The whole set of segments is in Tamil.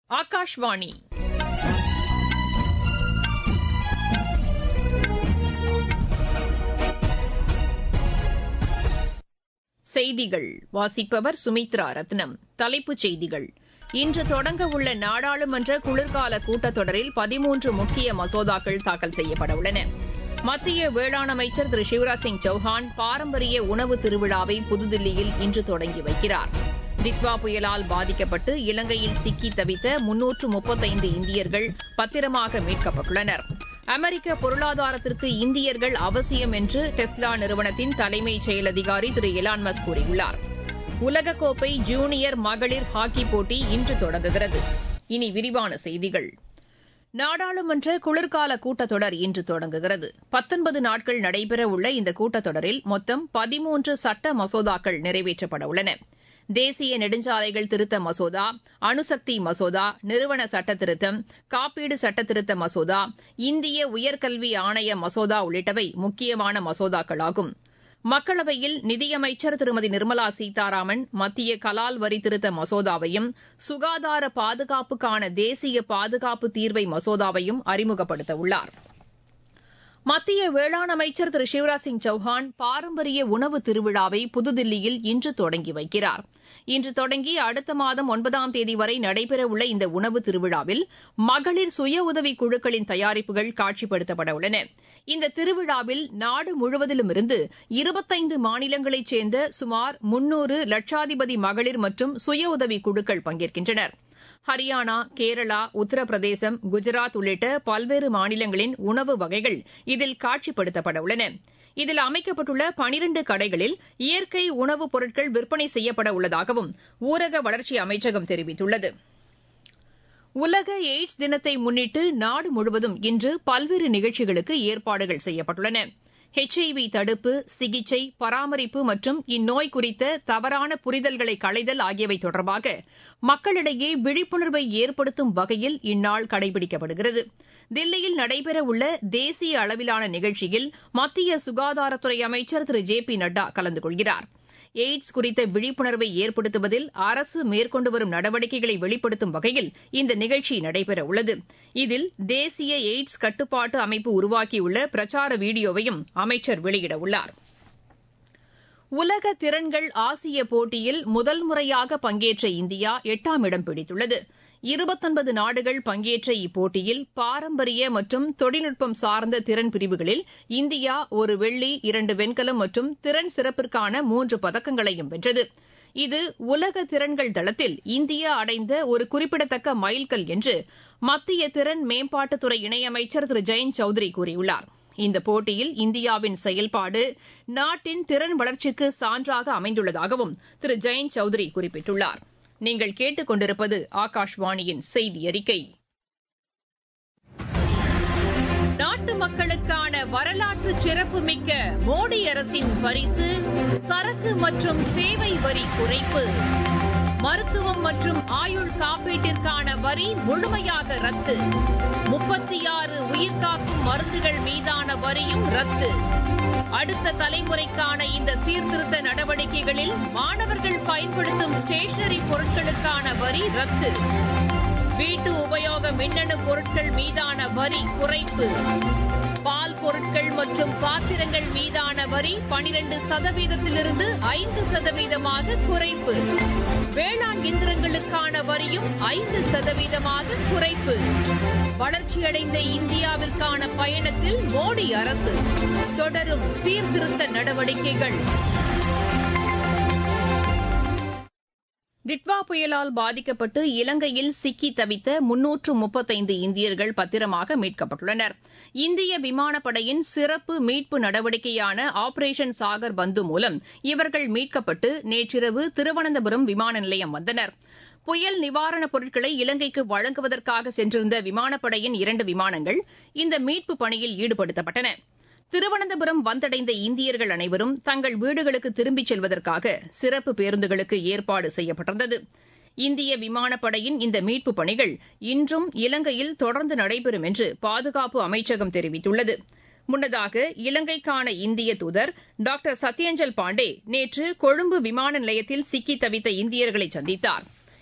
ஆகாஷ்வாணி செய்திகள் வாசிப்பவர் சுமித்ரா ரத்னம் தலைப்புச் செய்திகள் இன்று தொடங்கவுள்ள நாடாளுமன்ற குளிர்கால கூட்டத்தொடரில் பதிமூன்று முக்கிய மசோதாக்கள் தாக்கல் செய்யப்பட உள்ளன மத்திய வேளாண் அமைச்சர் திரு சிவராஜ் சிங் சௌஹான் பாரம்பரிய உணவு திருவிழாவை புதுதில்லியில் இன்று தொடங்கி வைக்கிறார் தித்வா புயலால் பாதிக்கப்பட்டு இலங்கையில் சிக்கி தவித்த முன்னூற்று முப்பத்தைந்து இந்தியர்கள் பத்திரமாக மீட்கப்பட்டுள்ளனர் அமெரிக்க பொருளாதாரத்திற்கு இந்தியர்கள் அவசியம் என்று டெஸ்லா நிறுவனத்தின் தலைமைச் செயல் அதிகாரி திரு எலான் மஸ்க் கூறியுள்ளார் உலகக்கோப்பை ஜூனியர் மகளிர் ஹாக்கி போட்டி இன்று தொடங்குகிறது இனி விரிவான செய்திகள் நாடாளுமன்ற குளிர்கால கூட்டத்தொடர் இன்று தொடங்குகிறது பத்தொன்பது நாட்கள் நடைபெறவுள்ள இந்த கூட்டத்தொடரில் மொத்தம் பதிமூன்று சட்ட மசோதாக்கள் நிறைவேற்றப்பட உள்ளன தேசிய நெடுஞ்சாலைகள் திருத்த மசோதா அணுசக்தி மசோதா நிறுவன சட்டத்திருத்தம் காப்பீடு சட்டத்திருத்த மசோதா இந்திய உயர்கல்வி ஆணைய மசோதா உள்ளிட்டவை முக்கியமான மசோதாக்களாகும் மக்களவையில் நிதியமைச்சர் திருமதி நிர்மலா சீதாராமன் மத்திய கலால் வரி திருத்த மசோதாவையும் சுகாதார பாதுகாப்புக்கான தேசிய பாதுகாப்பு தீர்வை மசோதாவையும் அறிமுகப்படுத்த உள்ளார் மத்திய வேளாண் அமைச்சர் திரு சிவராஜ் சிங் சௌஹான் பாரம்பரிய உணவு திருவிழாவை புதுதில்லியில் இன்று தொடங்கி வைக்கிறார் இன்று தொடங்கி அடுத்த மாதம் ஒன்பதாம் தேதி வரை நடைபெறவுள்ள இந்த உணவு திருவிழாவில் மகளிர் சுய உதவிக் குழுக்களின் தயாரிப்புகள் காட்சிப்படுத்தப்பட உள்ளன இந்த திருவிழாவில் நாடு முழுவதிலுமிருந்து இருபத்தைந்து மாநிலங்களைச் சேர்ந்த சுமார் முன்னூறு லட்சாதிபதி மகளிர் மற்றும் சுய உதவிக் குழுக்கள் பங்கேற்கின்றனர் ஹரியானா கேரளா உத்தரப்பிரதேசம் குஜராத் உள்ளிட்ட பல்வேறு மாநிலங்களின் உணவு வகைகள் இதில் காட்சிப்படுத்தப்பட உள்ளன இதில் அமைக்கப்பட்டுள்ள பனிரண்டு கடைகளில் இயற்கை உணவுப் பொருட்கள் விற்பனை செய்யப்பட உள்ளதாகவும் ஊரக வளர்ச்சி அமைச்சகம் தெரிவித்துள்ளது உலக எய்ட்ஸ் தினத்தை முன்னிட்டு நாடு முழுவதும் இன்று பல்வேறு நிகழ்ச்சிகளுக்கு ஏற்பாடுகள் செய்யப்பட்டுள்ளன ஹெச்ஐவி தடுப்பு சிகிச்சை பராமரிப்பு மற்றும் இந்நோய் குறித்த தவறான புரிதல்களை களைதல் ஆகியவை தொடர்பாக மக்களிடையே விழிப்புணர்வை ஏற்படுத்தும் வகையில் இந்நாள் கடைபிடிக்கப்படுகிறது தில்லியில் நடைபெறவுள்ள தேசிய அளவிலான நிகழ்ச்சியில் மத்திய சுகாதாரத்துறை அமைச்சர் திரு ஜே பி நட்டா கலந்து கொள்கிறார் எய்ட்ஸ் குறித்த விழிப்புணர்வை ஏற்படுத்துவதில் அரசு மேற்கொண்டு வரும் நடவடிக்கைகளை வெளிப்படுத்தும் வகையில் இந்த நிகழ்ச்சி நடைபெறவுள்ளது இதில் தேசிய எய்ட்ஸ் கட்டுப்பாட்டு அமைப்பு உருவாக்கியுள்ள பிரச்சார வீடியோவையும் அமைச்சர் வெளியிடவுள்ளார் உலக திறன்கள் ஆசிய போட்டியில் முதல் முறையாக பங்கேற்ற இந்தியா எட்டாம் இடம் பிடித்துள்ளது இருபத்தொன்பது நாடுகள் பங்கேற்ற இப்போட்டியில் பாரம்பரிய மற்றும் தொழில்நுட்பம் சார்ந்த திறன் பிரிவுகளில் இந்தியா ஒரு வெள்ளி இரண்டு வெண்கலம் மற்றும் திறன் சிறப்பிற்கான மூன்று பதக்கங்களையும் வென்றது இது உலக திறன்கள் தளத்தில் இந்தியா அடைந்த ஒரு குறிப்பிடத்தக்க மைல்கல் என்று மத்திய திறன் மேம்பாட்டுத்துறை இணையமைச்சர் திரு ஜெயந்த் சௌத்ரி கூறியுள்ளார் இந்த போட்டியில் இந்தியாவின் செயல்பாடு நாட்டின் திறன் வளர்ச்சிக்கு சான்றாக அமைந்துள்ளதாகவும் திரு ஜெயந்த் சௌத்ரி குறிப்பிட்டுள்ளார் நீங்கள் கேட்டுக் கொண்டிருப்பது ஆகாஷ்வாணியின் செய்தி அறிக்கை நாட்டு மக்களுக்கான வரலாற்று சிறப்புமிக்க மோடி அரசின் பரிசு சரக்கு மற்றும் சேவை வரி குறைப்பு மருத்துவம் மற்றும் ஆயுள் காப்பீட்டிற்கான வரி முழுமையாக ரத்து முப்பத்தி ஆறு உயிர்காக்கும் மருந்துகள் மீதான வரியும் ரத்து அடுத்த தலைமுறைக்கான இந்த சீர்திருத்த நடவடிக்கைகளில் மாணவர்கள் பயன்படுத்தும் ஸ்டேஷனரி பொருட்களுக்கான வரி ரத்து வீட்டு உபயோக மின்னணு பொருட்கள் மீதான வரி குறைப்பு பால் பொருட்கள் மற்றும் பாத்திரங்கள் மீதான வரி பனிரெண்டு சதவீதத்திலிருந்து ஐந்து சதவீதமாக குறைப்பு வேளாண் இயந்திரங்களுக்கான வரியும் ஐந்து சதவீதமாக குறைப்பு வளர்ச்சியடைந்த இந்தியாவிற்கான பயணத்தில் மோடி அரசு தொடரும் சீர்திருத்த நடவடிக்கைகள் டிட்வா புயலால் பாதிக்கப்பட்டு இலங்கையில் சிக்கி தவித்த முன்னூற்று முப்பத்தைந்து இந்தியர்கள் பத்திரமாக மீட்கப்பட்டுள்ளனர் இந்திய விமானப்படையின் சிறப்பு மீட்பு நடவடிக்கையான ஆபரேஷன் சாகர் பந்து மூலம் இவர்கள் மீட்கப்பட்டு நேற்றிரவு திருவனந்தபுரம் விமான நிலையம் வந்தனர் புயல் நிவாரணப் பொருட்களை இலங்கைக்கு வழங்குவதற்காக சென்றிருந்த விமானப்படையின் இரண்டு விமானங்கள் இந்த மீட்புப் பணியில் ஈடுபடுத்தப்பட்டன திருவனந்தபுரம் வந்தடைந்த இந்தியர்கள் அனைவரும் தங்கள் வீடுகளுக்கு திரும்பிச் செல்வதற்காக சிறப்பு பேருந்துகளுக்கு ஏற்பாடு செய்யப்பட்டிருந்தது இந்திய விமானப்படையின் இந்த மீட்புப் பணிகள் இன்றும் இலங்கையில் தொடர்ந்து நடைபெறும் என்று பாதுகாப்பு அமைச்சகம் தெரிவித்துள்ளது முன்னதாக இலங்கைக்கான இந்திய தூதர் டாக்டர் சத்யஞ்சல் பாண்டே நேற்று கொழும்பு விமான நிலையத்தில் சிக்கி தவித்த இந்தியர்களை சந்தித்தார்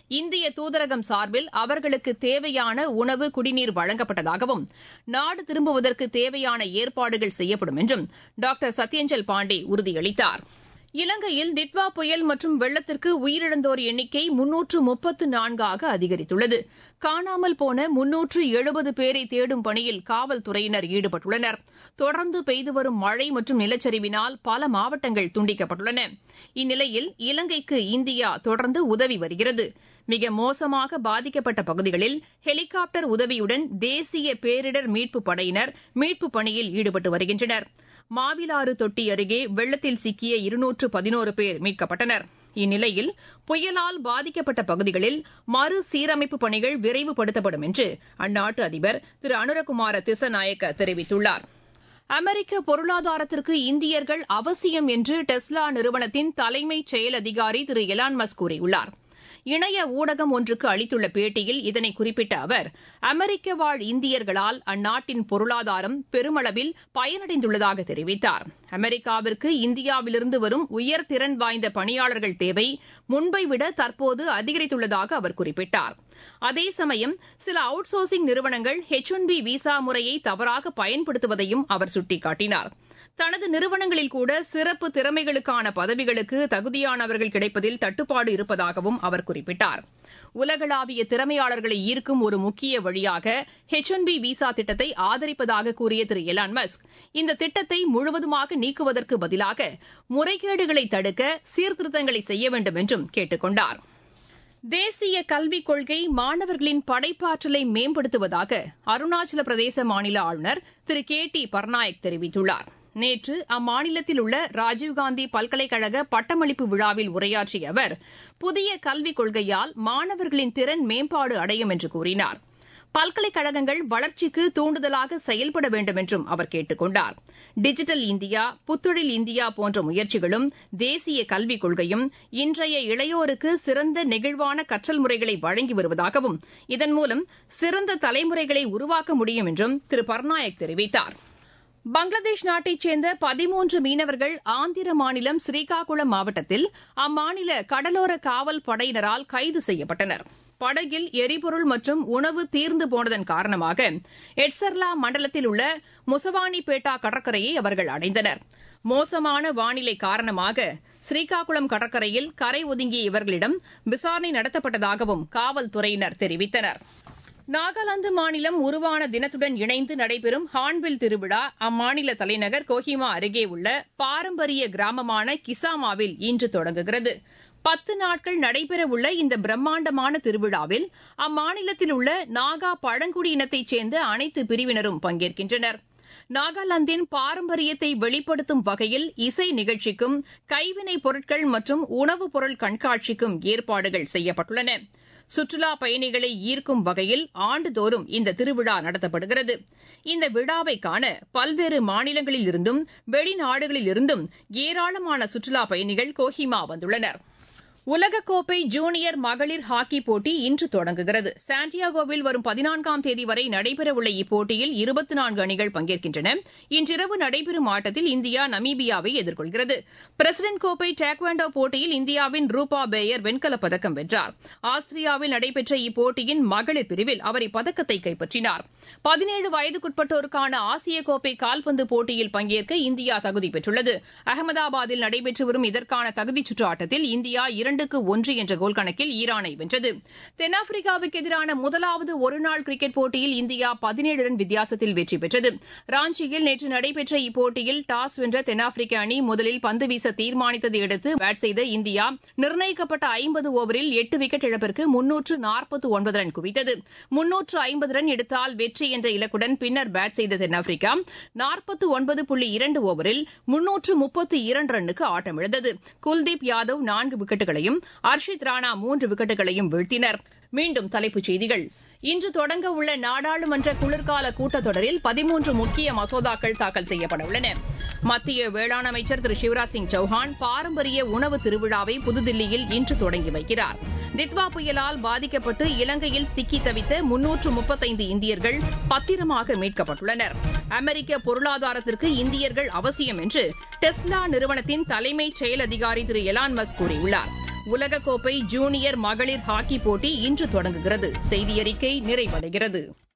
இந்திய தூதரகம் சார்பில் அவர்களுக்கு தேவையான உணவு குடிநீர் வழங்கப்பட்டதாகவும் நாடு திரும்புவதற்கு தேவையான ஏற்பாடுகள் செய்யப்படும் என்றும் டாக்டர் சத்யஞ்சல் பாண்டே உறுதியளித்தார் இலங்கையில் டிட்வா புயல் மற்றும் வெள்ளத்திற்கு உயிரிழந்தோர் எண்ணிக்கை முன்னூற்று முப்பத்து நான்காக அதிகரித்துள்ளது காணாமல் போன முன்னூற்று எழுபது பேரை தேடும் பணியில் காவல்துறையினர் ஈடுபட்டுள்ளனர் தொடர்ந்து பெய்து வரும் மழை மற்றும் நிலச்சரிவினால் பல மாவட்டங்கள் துண்டிக்கப்பட்டுள்ளன இந்நிலையில் இலங்கைக்கு இந்தியா தொடர்ந்து உதவி வருகிறது மிக மோசமாக பாதிக்கப்பட்ட பகுதிகளில் ஹெலிகாப்டர் உதவியுடன் தேசிய பேரிடர் மீட்புப் படையினர் மீட்புப் பணியில் ஈடுபட்டு வருகின்றனர் மாவிலாறு தொட்டி அருகே வெள்ளத்தில் சிக்கிய இருநூற்று பதினோரு பேர் மீட்கப்பட்டனர் இந்நிலையில் புயலால் பாதிக்கப்பட்ட பகுதிகளில் மறுசீரமைப்பு பணிகள் விரைவுபடுத்தப்படும் என்று அந்நாட்டு அதிபர் திரு அனுரகுமார திசநாயக்க தெரிவித்துள்ளார் அமெரிக்க பொருளாதாரத்திற்கு இந்தியர்கள் அவசியம் என்று டெஸ்லா நிறுவனத்தின் தலைமைச் செயல் அதிகாரி திரு எலான் மஸ்க் கூறியுள்ளார் இணைய ஊடகம் ஒன்றுக்கு அளித்துள்ள பேட்டியில் இதனை குறிப்பிட்ட அவர் அமெரிக்க வாழ் இந்தியர்களால் அந்நாட்டின் பொருளாதாரம் பெருமளவில் பயனடைந்துள்ளதாக தெரிவித்தார் அமெரிக்காவிற்கு இந்தியாவிலிருந்து வரும் உயர் திறன் வாய்ந்த பணியாளர்கள் தேவை முன்பை விட தற்போது அதிகரித்துள்ளதாக அவர் குறிப்பிட்டார் அதே சமயம் சில அவுட் சோர்சிங் நிறுவனங்கள் ஹெச் ஒன் பி விசா முறையை தவறாக பயன்படுத்துவதையும் அவர் சுட்டிக்காட்டினார் தனது நிறுவனங்களில் கூட சிறப்பு திறமைகளுக்கான பதவிகளுக்கு தகுதியானவர்கள் கிடைப்பதில் தட்டுப்பாடு இருப்பதாகவும் அவர் குறிப்பிட்டார் உலகளாவிய திறமையாளர்களை ஈர்க்கும் ஒரு முக்கிய வழியாக ஹெச் ஒன் பி விசா திட்டத்தை ஆதரிப்பதாக கூறிய திரு எலான் மஸ்க் இந்த திட்டத்தை முழுவதுமாக நீக்குவதற்கு பதிலாக முறைகேடுகளை தடுக்க சீர்திருத்தங்களை செய்ய வேண்டும் என்றும் கேட்டுக் கொண்டார் தேசிய கல்விக் கொள்கை மாணவர்களின் படைப்பாற்றலை மேம்படுத்துவதாக அருணாச்சல பிரதேச மாநில ஆளுநர் திரு கே டி பர்நாயக் தெரிவித்துள்ளார் நேற்று அம்மாநிலத்தில் உள்ள ராஜீவ்காந்தி பல்கலைக்கழக பட்டமளிப்பு விழாவில் உரையாற்றிய அவர் புதிய கல்விக் கொள்கையால் மாணவர்களின் திறன் மேம்பாடு அடையும் என்று கூறினார் பல்கலைக்கழகங்கள் வளர்ச்சிக்கு தூண்டுதலாக செயல்பட வேண்டும் என்றும் அவர் கேட்டுக் கொண்டார் டிஜிட்டல் இந்தியா புத்தொழில் இந்தியா போன்ற முயற்சிகளும் தேசிய கல்விக் கொள்கையும் இன்றைய இளையோருக்கு சிறந்த நெகிழ்வான கற்றல் முறைகளை வழங்கி வருவதாகவும் இதன் மூலம் சிறந்த தலைமுறைகளை உருவாக்க முடியும் என்றும் திரு பர்நாயக் தெரிவித்தார் பங்களாதேஷ் நாட்டைச் சேர்ந்த பதிமூன்று மீனவர்கள் ஆந்திர மாநிலம் ஸ்ரீகாகுளம் மாவட்டத்தில் அம்மாநில கடலோர காவல் படையினரால் கைது செய்யப்பட்டனர் படகில் எரிபொருள் மற்றும் உணவு தீர்ந்து போனதன் காரணமாக எட்சர்லா மண்டலத்தில் உள்ள முசவானிபேட்டா கடற்கரையை அவர்கள் அடைந்தனர் மோசமான வானிலை காரணமாக ஸ்ரீகாகுளம் கடற்கரையில் கரை ஒதுங்கிய இவர்களிடம் விசாரணை நடத்தப்பட்டதாகவும் காவல்துறையினர் தெரிவித்தனர் நாகாலாந்து மாநிலம் உருவான தினத்துடன் இணைந்து நடைபெறும் ஹார்ன்பில் திருவிழா அம்மாநில தலைநகர் கோஹிமா அருகே உள்ள பாரம்பரிய கிராமமான கிசாமாவில் இன்று தொடங்குகிறது பத்து நாட்கள் நடைபெறவுள்ள இந்த பிரம்மாண்டமான திருவிழாவில் அம்மாநிலத்தில் உள்ள நாகா பழங்குடியினத்தைச் சேர்ந்த அனைத்து பிரிவினரும் பங்கேற்கின்றனர் நாகாலாந்தின் பாரம்பரியத்தை வெளிப்படுத்தும் வகையில் இசை நிகழ்ச்சிக்கும் கைவினைப் பொருட்கள் மற்றும் உணவுப் பொருள் கண்காட்சிக்கும் ஏற்பாடுகள் செய்யப்பட்டுள்ளன சுற்றுலா பயணிகளை ஈர்க்கும் வகையில் ஆண்டுதோறும் இந்த திருவிழா நடத்தப்படுகிறது இந்த விழாவை காண பல்வேறு மாநிலங்களில் இருந்தும் வெளிநாடுகளில் இருந்தும் ஏராளமான சுற்றுலா பயணிகள் கோஹிமா வந்துள்ளனர் உலகக்கோப்பை ஜூனியர் மகளிர் ஹாக்கி போட்டி இன்று தொடங்குகிறது சாண்டியாகோவில் வரும் பதினான்காம் தேதி வரை நடைபெறவுள்ள இப்போட்டியில் இருபத்தி நான்கு அணிகள் பங்கேற்கின்றன இன்றிரவு நடைபெறும் ஆட்டத்தில் இந்தியா நமீபியாவை எதிர்கொள்கிறது பிரசிடென்ட் கோப்பை டேக்வாண்டோ போட்டியில் இந்தியாவின் ரூபா பேயர் வெண்கலப் பதக்கம் வென்றார் ஆஸ்திரியாவில் நடைபெற்ற இப்போட்டியின் மகளிர் பிரிவில் அவர் இப்பதக்கத்தை கைப்பற்றினார் பதினேழு வயதுக்குட்பட்டோருக்கான ஆசிய கோப்பை கால்பந்து போட்டியில் பங்கேற்க இந்தியா தகுதி பெற்றுள்ளது அகமதாபாத்தில் நடைபெற்று வரும் இதற்கான தகுதிச் சுற்று ஆட்டத்தில் இந்தியா இரண்டுக்கு ஒன்று என்ற கோல் கணக்கில் ஈரானை வென்றது தென்னாப்பிரிக்காவுக்கு எதிரான முதலாவது ஒருநாள் கிரிக்கெட் போட்டியில் இந்தியா பதினேழு ரன் வித்தியாசத்தில் வெற்றி பெற்றது ராஞ்சியில் நேற்று நடைபெற்ற இப்போட்டியில் டாஸ் வென்ற தென்னாப்பிரிக்க அணி முதலில் பந்து வீச தீர்மானித்ததை அடுத்து பேட் செய்த இந்தியா நிர்ணயிக்கப்பட்ட ஐம்பது ஓவரில் எட்டு விக்கெட் இழப்பிற்கு முன்னூற்று நாற்பத்து ஒன்பது ரன் குவித்தது முன்னூற்று ஐம்பது ரன் எடுத்தால் வெற்றி என்ற இலக்குடன் பின்னர் பேட் செய்த தென்னாப்பிரிக்கா நாற்பத்து ஒன்பது புள்ளி இரண்டு ஓவரில் முன்னூற்று முப்பத்து இரண்டு ரன்னுக்கு ஆட்டமிழந்தது குல்தீப் யாதவ் நான்கு விக்கெட்டுகளையும் அர்ஷித் ராணா மூன்று விக்கெட்டுகளையும் வீழ்த்தினர் மீண்டும் தலைப்புச் செய்திகள் இன்று தொடங்க உள்ள நாடாளுமன்ற குளிர்கால கூட்டத்தொடரில் பதிமூன்று முக்கிய மசோதாக்கள் தாக்கல் செய்யப்பட உள்ளன மத்திய வேளாண் அமைச்சர் திரு சிவராஜ் சிங் சௌஹான் பாரம்பரிய உணவு திருவிழாவை புதுதில்லியில் இன்று தொடங்கி வைக்கிறார் தித்வா புயலால் பாதிக்கப்பட்டு இலங்கையில் சிக்கி தவித்த முன்னூற்று முப்பத்தைந்து இந்தியர்கள் பத்திரமாக மீட்கப்பட்டுள்ளனர் அமெரிக்க பொருளாதாரத்திற்கு இந்தியர்கள் அவசியம் என்று டெஸ்லா நிறுவனத்தின் தலைமைச் செயல் அதிகாரி திரு எலான் மஸ்க் கூறியுள்ளார் உலகக்கோப்பை ஜூனியர் மகளிர் ஹாக்கிப் போட்டி இன்று தொடங்குகிறது செய்தியறிக்கை நிறைவடைகிறது